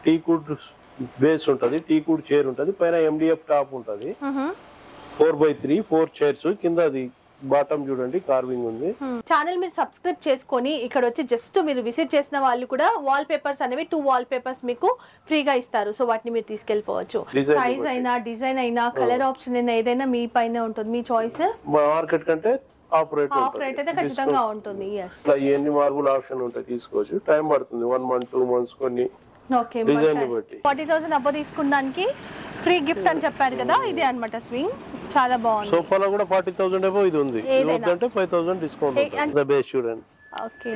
Tea could base ఉంటుంది teak wood chair ఉంటుంది పైన ఎండిఎఫ్ టాప్ ఉంటుంది four by three four chairs కింద అది బాటమ్ చూడండి కార్వింగ్ ఉంది ఛానల్ మీరు సబ్స్క్రైబ్ చేసుకొని ఇక్కడ వచ్చి జస్ట్ మీరు విజిట్ చేసిన వాళ్ళు కూడా వాల్ పేపర్స్ అనేవి టూ వాల్ పేపర్స్ మీకు ఫ్రీగా ఇస్తారు సో వాటిని మీరు తీసుకెళ్ళిపోవచ్చు Design సైజ్ బట్టి. అయినా డిజైన్ అయినా కలర్ ఆప్షన్ అయినా ఏదైనా మీ పైన ఉంటుంది మీ చాయిస్ మార్కెట్ కంటే ఆఫ్ రేట్ ఆఫ్ రేట్ అయితే ఖచ్చితంగా ఉంటుంది ఎస్ ఇట్లా ఎన్ని మార్బుల్ ఆప్షన్ ఉంటాయి తీసుకోవచ్చు టైం పడుతుంది వన్ మంత్ టూ మంత్స్ కొన్ని ఓకే డిజైన్ బట్టి ఫార్టీ థౌసండ్ అబ్బో తీసుకున్నానికి ఫ్రీ గిఫ్ట్ అని చెప్పారు కదా ఇదే అన్నమాట స్వింగ్ చాలా బాగుంది సోఫాలో కూడా ఫార్టీ థౌసండ్ ఏమో ఇది ఉంది ఇది ఏదైనా. వద్దంటే ఫైవ్ థౌసండ్ డిస్కౌంట్ ఏ- ఉంటుంది బేస్ చూడండి ఓకే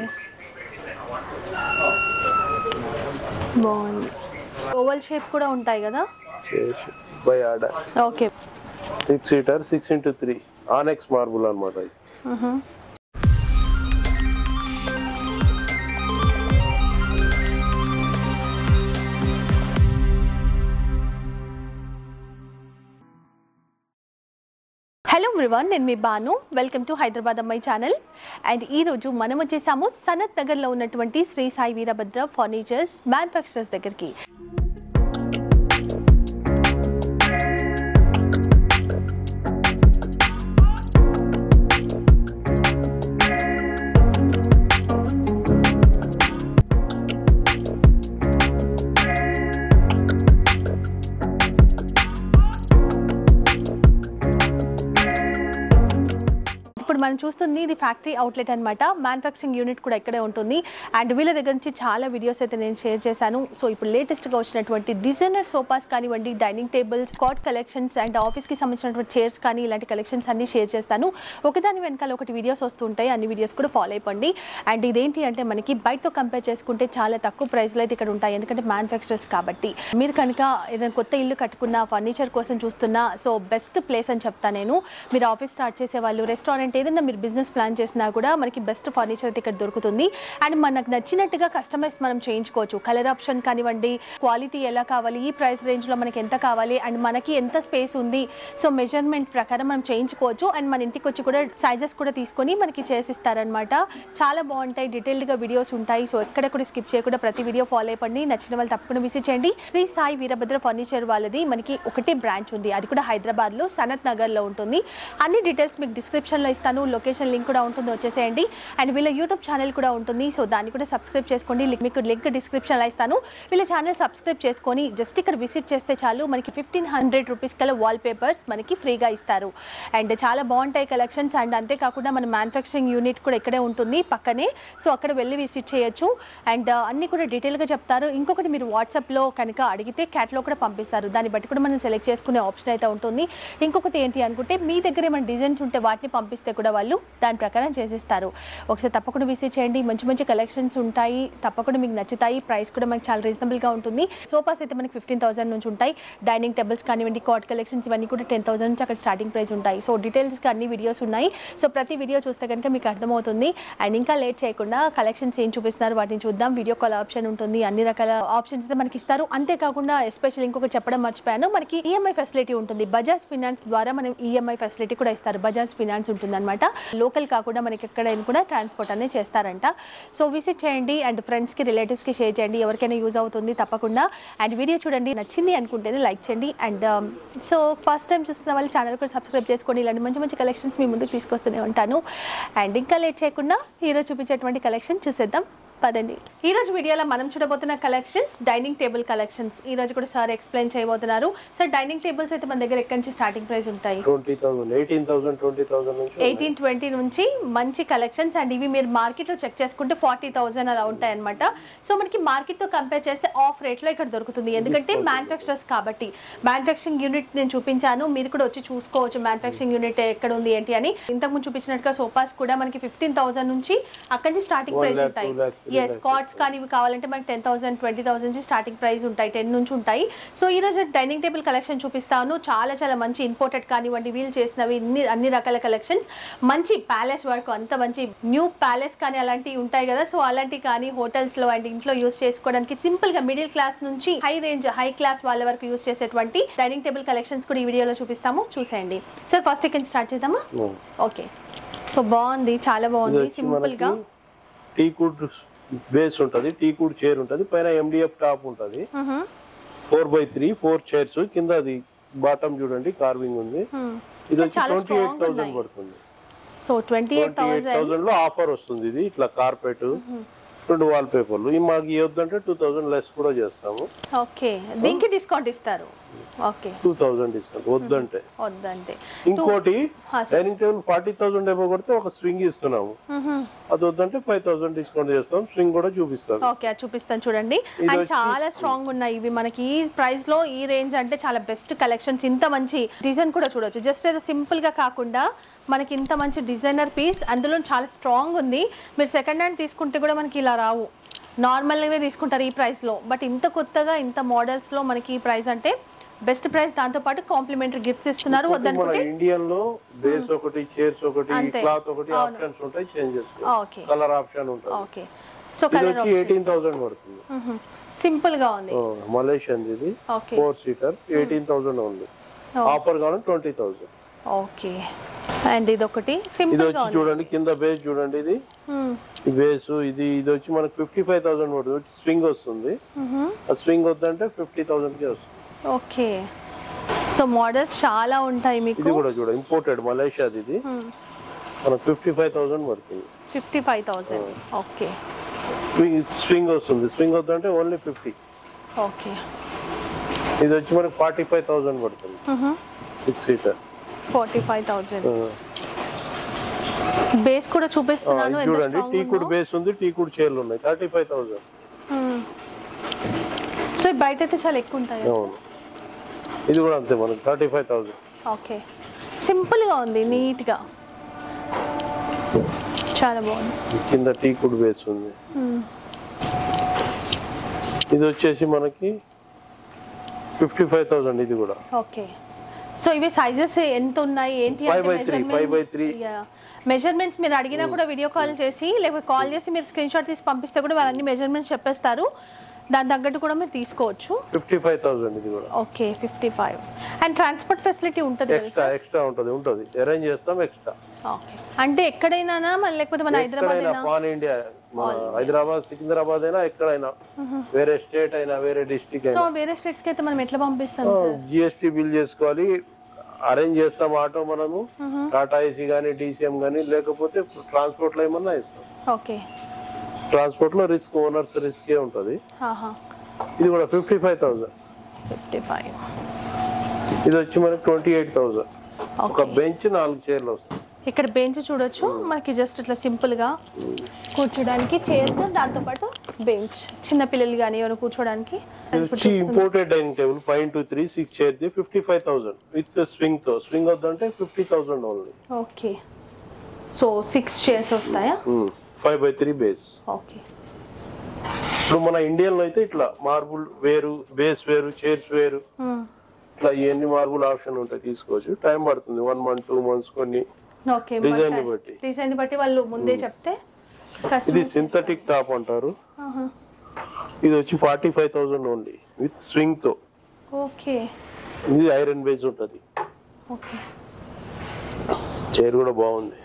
బాగుంది ఓవల్ షేప్ కూడా ఉంటాయి కదా చేసి by order okay six seater six into three onyx marble అనమాట ఇది హలో ఎవ్రీవన్ నేను మీ బాను వెల్కమ్ టు హైదరాబాద్ అమ్మాయి ఛానల్ అండ్ ఈ రోజు మనం వచ్చేసాము సనత్ నగర్లో ఉన్నటువంటి శ్రీ సాయి వీరభద్ర ఫర్నిచర్స్ మ్యానుఫ్యాక్చరర్స్ దగ్గరికి ఇప్పుడు మనం చూస్తుంది ఇది ఫ్యాక్టరీ అవుట్లెట్ అనమాట మ్యానుఫ్యాక్చరింగ్ యూనిట్ కూడా ఇక్కడే ఉంటుంది అండ్ వీళ్ళ దగ్గర నుంచి చాలా వీడియోస్ అయితే నేను షేర్ చేశాను సో ఇప్పుడు లేటెస్ట్గా వచ్చినటువంటి డిజైనర్ సోఫాస్ కానివ్వండి dining tables cot collections and ఆఫీస్కి సంబంధించినటువంటి చైర్స్ కానీ ఇలాంటి కలెక్షన్స్ అన్ని షేర్ చేస్తాను ఒకదాని వెనకాల ఒకటి వీడియోస్ వస్తుంటాయి అన్ని వీడియోస్ కూడా ఫాలో అయిపోండి అండ్ ఇదేంటి అంటే మనకి బయటతో కంపేర్ చేసుకుంటే చాలా తక్కువ ప్రైస్లో అయితే ఇక్కడ ఉంటాయి ఎందుకంటే మ్యానుఫ్యాక్చరర్స్ కాబట్టి మీరు కనుక ఏదైనా కొత్త ఇల్లు కట్టుకున్న ఫర్నిచర్ కోసం చూస్తున్నా సో బెస్ట్ ప్లేస్ అని చెప్తా నేను మీరు ఆఫీస్ స్టార్ట్ చేసే వాళ్ళు రెస్టారెంట్ ఏదైనా మీరు బిజినెస్ ప్లాన్ చేసినా కూడా మనకి బెస్ట్ ఫర్నిచర్ అయితే ఇక్కడ దొరుకుతుంది అండ్ మనకు నచ్చినట్టుగా కస్టమైజ్ మనం చేయించుకోవచ్చు కలర్ ఆప్షన్ కానివ్వండి క్వాలిటీ ఎలా కావాలి ఈ ప్రైస్ రేంజ్లో మనకి ఎంత కావాలి అండ్ మనకి ఎంత స్పేస్ ఉంది సో మెజర్మెంట్ ప్రకారం మనం చేయించుకోవచ్చు అండ్ మన ఇంటికి వచ్చి కూడా సైజెస్ కూడా తీసుకొని మనకి చేసిస్తారనమాట చాలా బాగుంటాయి డీటెయిల్డ్గా వీడియోస్ ఉంటాయి సో ఎక్కడ కూడా స్కిప్ చేయకుండా ప్రతి వీడియో ఫాలో అయిపోండి నచ్చిన వాళ్ళు తప్పకుండా విజిట్ చేయండి శ్రీ సాయి వీరభద్ర ఫర్నిచర్ వాళ్ళది మనకి ఒకటే బ్రాంచ్ ఉంది అది కూడా హైదరాబాద్లో సనత్ నగర్లో ఉంటుంది అన్ని డీటెయిల్స్ మీకు డిస్క్రిప్షన్లో ఇస్తాను లొకేషన్ లింక్ కూడా ఉంటుంది వచ్చేసేయండి అండ్ వీళ్ళ యూట్యూబ్ ఛానల్ కూడా ఉంటుంది సో దాన్ని కూడా సబ్స్క్రైబ్ చేసుకోండి లింక్- మీకు లింక్ డిస్క్రిప్షన్లో ఇస్తాను వీళ్ళ ఛానల్ సబ్స్క్రైబ్ చేసుకొని జస్ట్ ఇక్కడ విజిట్ చేస్తే చాలు మనకి ఫిఫ్టీన్ హండ్రెడ్ రూపీస్ కల వాల్ పేపర్స్ మనకి ఫ్రీగా ఇస్తారు అండ్ చాలా బాగుంటాయి కలెక్షన్స్ అండ్ అంతేకాకుండా మన మ్యానుఫ్యాక్చరింగ్ యూనిట్ కూడా ఇక్కడే ఉంటుంది పక్కనే సో అక్కడ వెళ్ళి విజిట్ చేయొచ్చు అండ్ అన్ని కూడా డీటెయిల్గా చెప్తారు ఇంకొకటి మీరు వాట్సాప్లో కనుక అడిగితే క్యాట్లో కూడా పంపిస్తారు దాన్ని బట్టి కూడా మనం సెలెక్ట్ చేసుకునే ఆప్షన్ అయితే ఉంటుంది ఇంకొకటి ఏంటి అనుకుంటే మీ దగ్గర ఏమైనా డిజైన్స్ ఉంటే వాటిని పంపిస్తే కూడా వాళ్ళు దాని ప్రకారం చేసిస్తారు ఒకసారి తప్పకుండా విజిట్ చేయండి మంచి మంచి కలెక్షన్స్ ఉంటాయి తప్పకుండా మీకు నచ్చుతాయి ప్రైస్ కూడా మనకి చాలా రీజనబుల్గా ఉంటుంది సోఫాస్ అయితే మనకి ఫిఫ్టీన్ థౌసండ్ నుంచి ఉంటాయి డైనింగ్ టేబుల్స్ కానివ్వండి కాట్ కలెక్షన్స్ ఇవన్నీ కూడా టెన్ థౌసండ్ నుంచి అక్కడ స్టార్టింగ్ ప్రైస్ ఉంటాయి సో డీటెయిల్స్గా అన్ని వీడియోస్ ఉన్నాయి సో ప్రతి వీడియో చూస్తే కనుక మీకు అర్థమవుతుంది అండ్ ఇంకా లేట్ చేయకుండా కలెక్షన్స్ ఏం చూపిస్తున్నారు వాటిని చూద్దాం వీడియో కాల్ ఆప్షన్ ఉంటుంది అన్ని రకాల ఆప్షన్స్ అయితే మనకి ఇస్తారు అంతేకాకుండా ఎస్పెషల్ ఇంకొకటి చెప్పడం మర్చిపోయాను మనకి ఈఎంఐ ఫెసిలిటీ ఉంటుంది బజాజ్ ఫినాన్స్ ద్వారా మనం ఈఎంఐ ఫెసిలిటీ కూడా ఇస్తారు బజాజ్ ఫినాన్స్ ఉంటుంది అనమాట లోకల్ కాకుండా మనకి ఎక్కడైనా కూడా ట్రాన్స్పోర్ట్ అనేది చేస్తారంట సో విజిట్ చేయండి అండ్ ఫ్రెండ్స్కి రిలేటివ్స్కి షేర్ చేయండి ఎవరికైనా యూజ్ అవుతుంది తప్పకుండా అండ్ వీడియో చూడండి నచ్చింది అనుకుంటేనే లైక్ చేయండి అండ్ సో ఫస్ట్ టైం చూస్తున్న వాళ్ళు ఛానల్ కూడా సబ్స్క్రైబ్ చేసుకోండి ఇలాంటి మంచి మంచి కలెక్షన్స్ మీ ముందుకు తీసుకొస్తూనే ఉంటాను అండ్ ఇంకా లేట్ చేయకుండా ఈరోజు చూపించేటువంటి కలెక్షన్ చూసేద్దాం పదండి ఈ రోజు వీడియోలో మనం చూడబోతున్న కలెక్షన్స్ డైనింగ్ టేబుల్ కలెక్షన్స్ ఈ రోజు కూడా సార్ ఎక్స్ప్లెయిన్ చేయబోతున్నారు సార్ డైనింగ్ టేబుల్స్ అయితే మన దగ్గర ఎక్కడి నుంచి starting price twenty thousand eighteen thousand twenty twenty thousand నుంచి ఎయిటీన్ ట్వంటీ నుంచి మంచి కలెక్షన్స్ అండ్ ఇవి మీరు మార్కెట్లో చెక్ చేసుకుంటే ఫార్టీ థౌసండ్ అలా ఉంటాయి అనమాట సో మనకి మార్కెట్తో కంపేర్ చేస్తే ఆఫ్ రేట్లో ఇక్కడ దొరుకుతుంది ఎందుకంటే మ్యానుఫ్యాక్చరర్స్ కాబట్టి మ్యానుఫ్యాక్చరింగ్ యూనిట్ నేను చూపించాను మీరు కూడా వచ్చి చూసుకోవచ్చు మ్యానుఫ్యాక్చరింగ్ యూనిట్ ఎక్కడ ఉంది ఏంటి అని ఇంతకుముందు చూపించినట్టుగా సోఫాస్ కూడా మనకి ఫిఫ్టీన్ థౌసండ్ నుంచి అక్కడి నుంచి స్టార్టింగ్ One ప్రైస్ lakh, ఉంటాయి two lakh, three ఎస్ lakh. కార్డ్స్ కానీ ఇవి కావాలంటే మనకి టెన్ థౌసండ్ ట్వంటీ థౌసండ్ నుంచి స్టార్టింగ్ ప్రైస్ ఉంటాయి టెన్ నుంచి ఉంటాయి సో ఈ రోజు డైనింగ్ టేబుల్ కలెక్షన్ చూపిస్తాను చాలా చాలా మంచి ఇంపోర్టెడ్ కానివ్వండి వీల్ చేసినవి ఇన్ని అన్ని రకాల కలెక్షన్స్ మంచి ప్యాలెస్ వర్క్ అంత మంచి న్యూ ప్యాలెస్ కానీ అలాంటివి ఉంటాయి కదా సో అలాంటివి కానీ హోటల్స్ లో అండ్ ఇంట్లో యూస్ చేసుకోవడానికి సింపుల్ గా మిడిల్ క్లాస్ నుంచి హై రేంజ్ హై క్లాస్ వాళ్ళ వరకు యూస్ చేసేటువంటి డైనింగ్ టేబుల్ కలెక్షన్స్ కూడా ఈ వీడియోలో చూపిస్తాము చూసేయండి సార్ ఫస్ట్ ఇక్కడ స్టార్ట్ చేద్దామా ఓకే సో బాగుంది చాలా ఇది బాగుంది వచ్చి సింపుల్ గా మనకి టీ కుడ్ బేస్ ఉంటది టీ కుడ్ చైర్ ఉంటది పైన ఎండిఎఫ్ టాప్ ఉంటది four by three four chairs కింద అది బాటమ్ చూడండి కార్వింగ్ ఉంది ఇది వచ్చి చాలా ట్వంటీ ఎయిట్ strong థౌసండ్ ఉన్నాయి. పడుతుంది so twenty eight twenty eight thousand thousand లో ఆఫర్ వస్తుంది ఇది ఇట్లా కార్పెట్ రెండు వాల్ పేపర్లు ఈ మాకు ఇవ్వద్దంటే టూ థౌసండ్ లెస్ కూడా చేస్తాము ఓకే దీనికి డిస్కౌంట్ ఇస్తారు ఓకే టూ థౌసండ్ డిస్కౌంట్ వద్దంటే వద్దంటే ఇంకోటి హా, sir. Dining table forty thousand ఏమో కొడితే ఒక స్వింగ్ ఇస్తున్నాము అది వద్దంటే ఫైవ్ థౌసండ్ డిస్కౌంట్ చేస్తాం స్వింగ్ కూడా చూపిస్తాం ఓకే అది చూపిస్తాను చూడండి ఇది అండ్ వచ్చి- చాలా స్ట్రాంగ్ ఉన్నాయి ఇవి మనకి ఈ ప్రైస్ లో ఈ రేంజ్ అంటే చాలా బెస్ట్ కలెక్షన్స్ ఇంత మంచి డిజైన్ కూడా చూడొచ్చు జస్ట్ ఏదో సింపుల్ గా కాకుండా మనకి ఇంత మంచి డిజైనర్ పీస్ అందులో చాలా స్ట్రాంగ్ ఉంది మీరు సెకండ్ హ్యాండ్ తీసుకుంటే కూడా మనకి ఇలా రావు నార్మల్గా తీసుకుంటారు ఈ price లో బట్ ఇంత కొత్తగా ఇంత models లో మనకి ఈ ప్రైస్ అంటే బెస్ట్ ప్రైస్ దాంతో పాటు కాంప్లిమెంటరీ గిఫ్ట్స్ ఇస్తున్నారు మన వద్దనుకుంటే ఇండియన్ లో బేస్ ఒకటి చైర్స్ ఒకటి అంతే. క్లాత్ ఒకటి అవును. ఆప్షన్స్ ఉంటాయి చేంజ్ చేసుకో ఓకే కలర్ ఆప్షన్ ఉంటుంది ఓకే సో ఇది కలర్ వచ్చి ఎయిటీన్ థౌసండ్ పడుతుంది సింపుల్ గా ఉంది మలేషియన్ ఇది okay four seater eighteen thousand ఉంది ఆఫర్ కావాలి ట్వంటీ థౌసండ్ ఓకే అండ్ ఇది ఒకటి ఇది సింపుల్ గా వచ్చి ఉంది చూడండి కింద బేస్ చూడండి ఇది మ్మ్. ఈ బేస్ ఇది ఇది వచ్చి మనకి ఫిఫ్టీ ఫైవ్ థౌసండ్ పడుతుంది స్వింగ్ వస్తుంది మ్మ్. ఆ స్వింగ్ వద్దంటే ఫిఫ్టీ థౌసండ్ కి వస్తుంది ఓకే సో మోడల్స్ చాలా ఉంటాయి ఇది మీకు కూడా చూడ ఇంపోర్టెడ్ మలేషియాది ఇది మనకు ఫిఫ్టీ ఫైవ్ థౌసండ్ పడుతుంది fifty five thousand okay swing వస్తుంది స్వింగ్ వద్దంటే ఓన్లీ ఫిఫ్టీ ఓకే ఇది వచ్చి మనకి ఫార్టీ ఫైవ్ థౌసండ్ పడుతుంది six seater forty five thousand base కూడా చూపిస్తున్నాను ఎంత చూడండి strong టీ కుడ్ ఉందో. బేస్ ఉంది టీ కుడ్ చైర్లు ఉన్నాయి థర్టీ ఫైవ్ థౌసండ్ మ్మ్. సో ఈ బయట అయితే చాలా ఎక్కువ ఉంటాయి అవును ఇది కూడా అంతే మనకి thirty five thousand okay simple గా ఉంది నీట్ గా చాలా బాగుంది కింద టీ కుడ్ బేస్ ఉంది మ్మ్. ఇది వచ్చేసి మనకి ఫిఫ్టీ ఫైవ్ థౌసండ్ ఇది కూడా ఓకే సో ఇవి సైజెస్ ఎంత ఉన్నాయి ఏంటి Five by three, five by three. Measurements మీరు అడిగినా కూడా వీడియో కాల్ చేసి లేకపోతే కాల్ చేసి మీరు స్క్రీన్ షాట్ తీసి పంపిస్తే కూడా వాళ్ళన్ని మెజర్మెంట్స్ చెప్పేస్తారు దాని తగ్గట్టు కూడా మీరు తీసుకోవచ్చు ఫిఫ్టీ ఫైవ్ థౌసండ్ ఇది కూడా okay fifty five and transport facility ఉంటుంది కదా ఎక్స్ట్రా ఎక్స్ట్రా ఉంటుంది ఉంటుంది అరేంజ్ చేస్తాం ఎక్స్ట్రా ఓకే అంటే ఎక్కడైనా మళ్ళీ లేకపోతే మన హైదరాబాద్ ఎక్కడైనా పాన్ ఇండియా మన హైదరాబాద్ సికింద్రాబాద్ అయినా ఎక్కడైనా వేరే స్టేట్ అయినా వేరే డిస్టిక్ సో అయినా వేరే స్టేట్స్ కి అయితే మనం ఎట్లా పంపిస్తాం సార్ జిఎస్టీ బిల్ చేసుకోవాలి అరేంజ్ చేస్తాం ఆటో మనము టాటా ఏసీ కానీ డీసీఎం కానీ లేకపోతే ట్రాన్స్పోర్ట్ లో ఏమన్నా ఇస్తాం ఓకే ట్రాన్స్పోర్ట్ లో రిస్క్ ఓనర్స్ రిస్క్ ఉంటుంది ఇది కూడా fifty five thousand fifty five ఇది వచ్చి మనకి ట్వంటీ ఎయిట్ థౌసండ్ ఒక ఓకే బెంచ్ నాలుగు చైర్లు వస్తాయి ఇక్కడ బెంచ్ చూడొచ్చు మనకి జస్ట్ ఇట్లా సింపుల్ గా కూర్చోడానికి చైర్స్ దాంతో పాటు బెంచ్ చిన్న పిల్లలు కానీ ఎవరు కూర్చోడానికి ఇది వచ్చి imported dining table five two three six chair the fifty five thousand with swing తో స్వింగ్ వద్దంటే fifty thousand only okay so six chairs వస్తాయా five by three base okay ఇప్పుడు మన ఇండియన్ లో అయితే ఇట్లా మార్బుల్ వేరు బేస్ వేరు చైర్స్ వేరు ఇట్లా ఎన్ని మార్బుల్ ఆప్షన్ ఉంటాయి తీసుకోవచ్చు టైం పడుతుంది వన్ మంత్ టూ మంత్స్ కొన్ని ఓకే Design ని బట్టి. డిజైన్ బట్టి వాళ్ళు ముందే చెప్తే ఇది కస్టమర్ సింథటిక్ టాప్ అంటారు ఇది వచ్చి forty five thousand only with swing తో ఓకే ఇది ఐరన్ బేస్ ఉంటుంది ఓకే చైర్ కూడా బాగుంది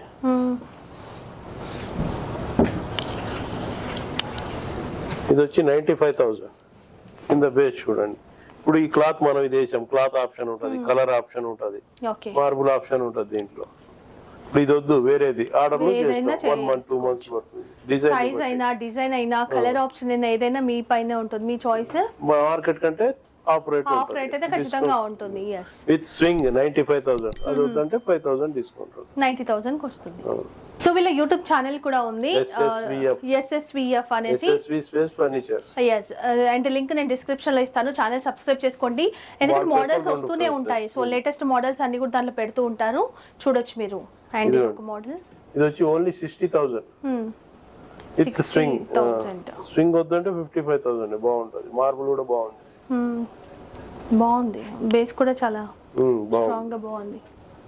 ఇది వచ్చి నైన్టీ ఫైవ్ థౌసండ్ కింద బేస్ చూడండి ఇప్పుడు ఈ క్లాత్ మనం ఇది వేసాం క్లాత్ ఆప్షన్ ఉంటుంది కలర్ ఆప్షన్ ఉంటుంది ఓకే మార్బుల్ ఆప్షన్ ఉంటుంది దీంట్లో ఇప్పుడు ఇది వద్దు వేరేది ఆర్డర్ లో ఏదైనా చేస్తాం వన్ మంత్ టూ మంత్స్ పడుతుంది డిజైన్ సైజ్ అయినా డిజైన్ అయినా కలర్ ఆప్షన్ అయినా ఏదైనా మీ పైన ఉంటుంది మీ చాయిస్ మార్కెట్ కంటే ఆపరేట్ ఆఫ్ రేట్ అయితే ఖచ్చితంగా ఉంటుంది ఎస్ with swing ninety five thousand అది వద్దంటే five thousand discount ninety thousand వస్తుంది సో వీళ్ళ యూట్యూబ్ ఛానల్ కూడా ఉంది SSVF. ఎస్ఎస్విఎఫ్ అనేసి ఎస్ఎస్వి స్పేస్ ఫర్నిచర్ ఎస్ అండ్ లింక్ నేను డిస్క్రిప్షన్ లో ఇస్తాను ఛానల్ సబ్స్క్రైబ్ చేసుకోండి ఎందుకంటే Wallpaper మోడల్స్ రెండు వస్తూనే ఉంటాయి. ఉంటాయి సో లేటెస్ట్ మోడల్స్ అన్ని కూడా దాంట్లో పెడుతూ ఉంటారు చూడొచ్చు మీరు అండ్ ఇది ఒక మోడల్ ఇది వచ్చి only sixty thousand with swing 60,000. Swing వద్దంటే ఫిఫ్టీ ఫైవ్ థౌసండ్ బాగుంటుంది మార్బుల్ కూడా బాగుంది బాగుంది బేస్ కూడా చాలా ఉమ్, బాగుంది స్ట్రాంగ్ గా బాగుంది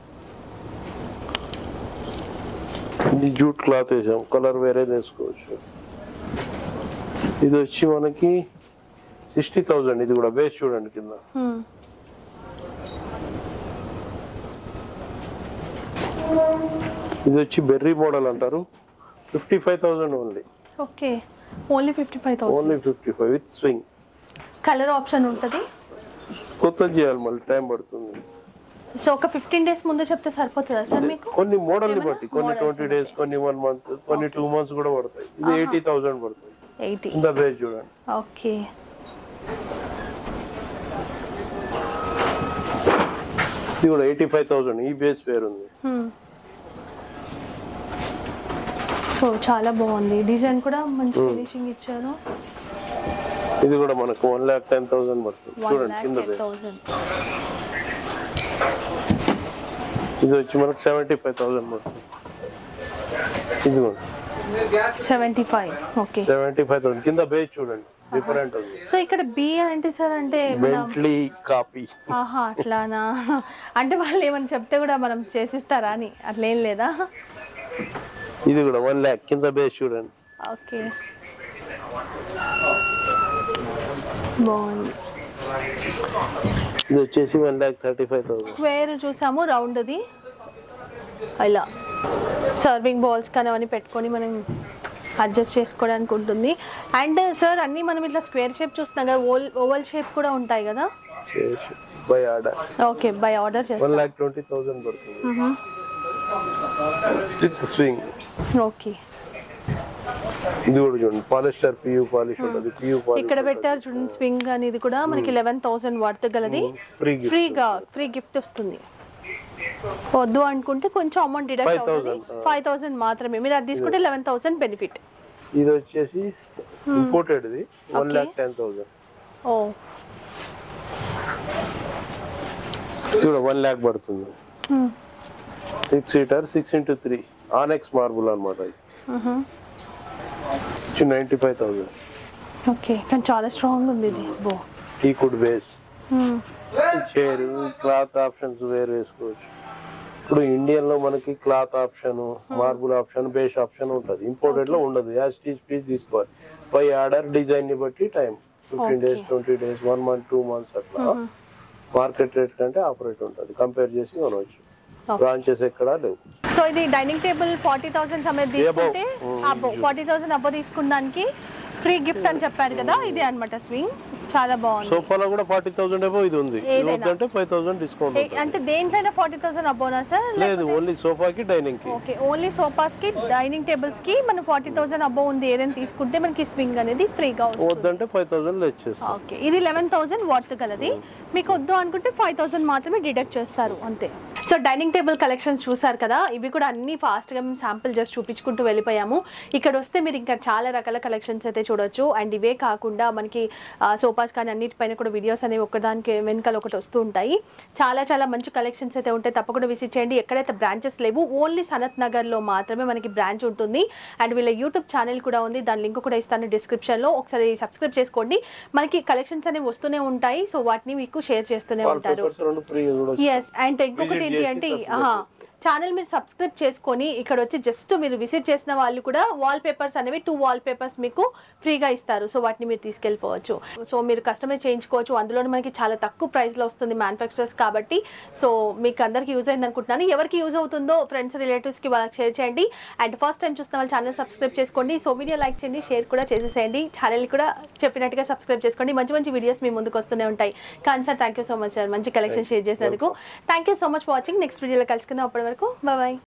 ఇది జూట్ క్లాత్ వేసాం కలర్ వేరే వేసుకోవచ్చు ఇది వచ్చి మనకి సిక్స్టీ థౌసండ్ ఇది కూడా బేస్ చూడండి కింద Hmm. ఇది వచ్చి బెర్రీ మోడల్ అంటారు fifty five thousand only okay only fifty five thousand only fifty five with swing colour option ఉంటుంది కొత్తది చేయాలి మళ్ళీ టైం పడుతుంది సో ఒక ఫిఫ్టీన్ డేస్ ముందు చెప్తే సరిపోతుందా సార్ మీకు కొన్ని మోడల్ ని ఏమైనా బట్టి కొన్ని models ట్వంటీ డేస్ కొన్ని వన్ మంత్ కొన్ని టూ మంత్స్ కూడా పడతాయి ఇది ఎయిటీ థౌసండ్ పడుతుంది ఎయిటీ ఇంత బేస్ చూడండి ఓకే ఇది కూడా ఎయిటీ ఫైవ్ థౌసండ్ ఈ బేస్ పేరు ఉంది సో చాలా బాగుంది డిజైన్ కూడా మంచి ఫినిషింగ్ ఇచ్చారు ఇది కూడా మనకు వన్ ల్యాక్ టెన్ థౌసండ్ పడుతుంది వన్ చూడండి ల్యాక్ కింద టెన్ బేస్ థౌసండ్ ఇది వచ్చి మనకు సెవెంటీ ఫైవ్ థౌసండ్ పడుతుంది ఇది కూడా seventy five okay seventy five thousand కింద బేస్ చూడండి డిఫరెంట్ ఉంది సో ఇక్కడ బి అంటే సార్ అంటే మన- బెంట్లీ కాపీ ఆహా అట్లానా అంటే వాళ్ళు ఏమని చెప్తే కూడా మనం చేసిస్తారా అని అట్లా ఏం లేదా ఇది కూడా వన్ ల్యాక్ కింద బేస్ చూడండి ఓకే బాగుంది ఇది వచ్చేసి one lakh thirty five thousand square చూసాము రౌండ్ది ఇలా సర్వింగ్ బౌల్స్ కానీ అవన్నీ పెట్టుకొని మనం అడ్జస్ట్ చేసుకోవడానికి ఉంటుంది అండ్ సార్ అన్నీ మనం ఇట్లా స్క్వేర్ షేప్ చూస్తున్నాం కదా ఓల్ ఓవల్ షేప్ కూడా ఉంటాయి కదా చేసి by order okay by order one చేస్తాం ల్యాక్ ట్వంటీ థౌసండ్ పడుతుంది విత్ స్వింగ్ ఓకే ఇది కూడా చూడండి పాలిస్టర్ పియూ పాలిష్ ఉంటుంది పియూ ఇక్కడ పెట్టారు చూడండి స్వింగ్ అనేది కూడా మనకి లెవెన్ థౌసండ్ వర్త్ గలది ఫ్రీ గిఫ్ట్ ఫ్రీగా ఫ్రీ గిఫ్ట్ వస్తుంది వద్దు అనుకుంటే కొంచెం అమౌంట్ డిడక్ట్ 5,000, అవుతుంది ఆ. ఫైవ్ థౌసండ్ మాత్రమే మీరు అది తీసుకుంటే లెవెన్ థౌసండ్ బెనిఫిట్ ఇది వచ్చేసి ఇంపోర్టెడ్ ఇది one Okay. Lakh ten thousand ఓ చూడ వన్ ల్యాక్ పడుతుంది six seater six into three onyx marble అనమాట ఇది నైన్టీ ఫైవ్ థౌసండ్ ఓకే కానీ చాలా స్ట్రాంగ్ ఉంది ఇది బో టీ could base chair cloth options వేరు వేసుకోవచ్చు ఇప్పుడు ఇండియన్ లో మనకి cloth option marble option base option ఉంటది ఇంపోర్టెడ్ లో ఉండదు యాజ్ టీస్ పీస్ తీసుకోవాలి బై ఆర్డర్ డిజైన్ ని బట్టి time fifteen Okay. Days twenty days one month two months అట్లా మార్కెట్ రేట్ కంటే ఆపరేట్ ఉంటది కంపేర్ చేసి కొనవచ్చు Okay. బ్రాంచెస్ ఎక్కడా లేవు సో ఇది డైనింగ్ టేబుల్ ఫార్టీ థౌసండ్ సమేత తీసుకుంటే Mm, అబ్బో ఫార్టీ థౌసండ్ అబ్బో తీసుకున్నానికి ఫ్రీ గిఫ్ట్ అని చెప్పారు కదా ఇదే అన్నమాట స్వింగ్ చాలా బాగుంది సోఫాలో కూడా ఫార్టీ థౌసండ్ ఏమో ఇది ఉంది ఇది ఏదైనా. వద్దంటే ఫైవ్ థౌసండ్ డిస్కౌంట్ ఏ- అంటే దేంట్లైనా ఫార్టీ థౌసండ్ అబ్బోనా సార్ లేదు ఓన్లీ సోఫాకి డైనింగ్ కి ఓకే ఓన్లీ సోఫాస్ కి డైనింగ్ టేబుల్స్ కి మనం ఫార్టీ థౌసండ్ అబ్బో ఉంది ఏదైనా తీసుకుంటే మనకి స్వింగ్ అనేది ఫ్రీగా వస్తుంది వద్దంటే ఫైవ్ థౌసండ్ లెస్ చేస్తాం ఓకే ఇది లెవెన్ థౌసండ్ వర్త్ కలది మీకు వద్దు అనుకుంటే ఫైవ్ థౌసండ్ మాత్రమే డిడక్ట్ చేస్తారు అంతే సో డైనింగ్ టేబుల్ కలెక్షన్స్ చూసారు కదా ఇవి కూడా అన్ని ఫాస్ట్గా మేము శాంపిల్ జస్ట్ చూపించుకుంటూ వెళ్ళిపోయాము ఇక్కడ వస్తే మీరు ఇంకా చాలా రకాల కలెక్షన్స్ అయితే చూడొచ్చు అండ్ ఇవే కాకుండా మనకి సోఫాస్ కానీ అన్నిటిపైన కూడా వీడియోస్ అనేవి ఒకదానికి వెనకాల ఒకటి వస్తూ ఉంటాయి చాలా చాలా మంచి కలెక్షన్స్ అయితే ఉంటాయి తప్పకుండా విజిట్ చేయండి ఎక్కడైతే బ్రాంచెస్ లేవు ఓన్లీ సనత్ నగర్లో మాత్రమే మనకి బ్రాంచ్ ఉంటుంది అండ్ వీళ్ళ యూట్యూబ్ ఛానల్ కూడా ఉంది దాని లింక్ కూడా ఇస్తాను డిస్క్రిప్షన్లో ఒకసారి సబ్స్క్రైబ్ చేసుకోండి మనకి కలెక్షన్స్ అనేవి వస్తూనే ఉంటాయి సో వాటిని మీకు షేర్ చేస్తూనే వాల్ ఉంటారు పేపర్స్ రెండు ఫ్రీ చూడొచ్చు ఎస్ అండ్ ఇంకొకటి Visit ఏంటి చేసి అంటే subscribe ఛానల్ మీరు సబ్స్క్రైబ్ చేసుకొని ఇక్కడ వచ్చి జస్ట్ మీరు విజిట్ చేసిన వాళ్ళు కూడా వాల్ పేపర్స్ అనేవి టూ వాల్ పేపర్స్ మీకు ఫ్రీగా ఇస్తారు సో వాటిని మీరు తీసుకెళ్ళిపోవచ్చు సో మీరు కస్టమైజ్ చేయించుకోవచ్చు అందులో మనకి చాలా తక్కువ ప్రైస్లో వస్తుంది మ్యానుఫ్యాక్చరర్స్ కాబట్టి సో మీకు అందరికీ యూజ్ అయింది అనుకుంటున్నాను ఎవరికి యూజ్ అవుతుందో ఫ్రెండ్స్ రిలేటివ్స్కి వాళ్ళకి షేర్ చేయండి అండ్ ఫస్ట్ టైం చూస్తున్న వాళ్ళు ఛానల్ సబ్స్క్రైబ్ చేసుకోండి సో వీడియో లైక్ చేయండి షేర్ కూడా చేసేసేయండి ఛానల్ కూడా చెప్పినట్టుగా సబ్స్క్రైబ్ చేసుకోండి మంచి మంచి వీడియోస్ మీ ముందుకు వస్తూనే ఉంటాయి కానీ sir thank you so much sir మంచి కలెక్షన్ షేర్ చేసినందుకు thank you so much for watching next వీడియోలో కలుసుకుందాం అప్పటి వరకు బాయ్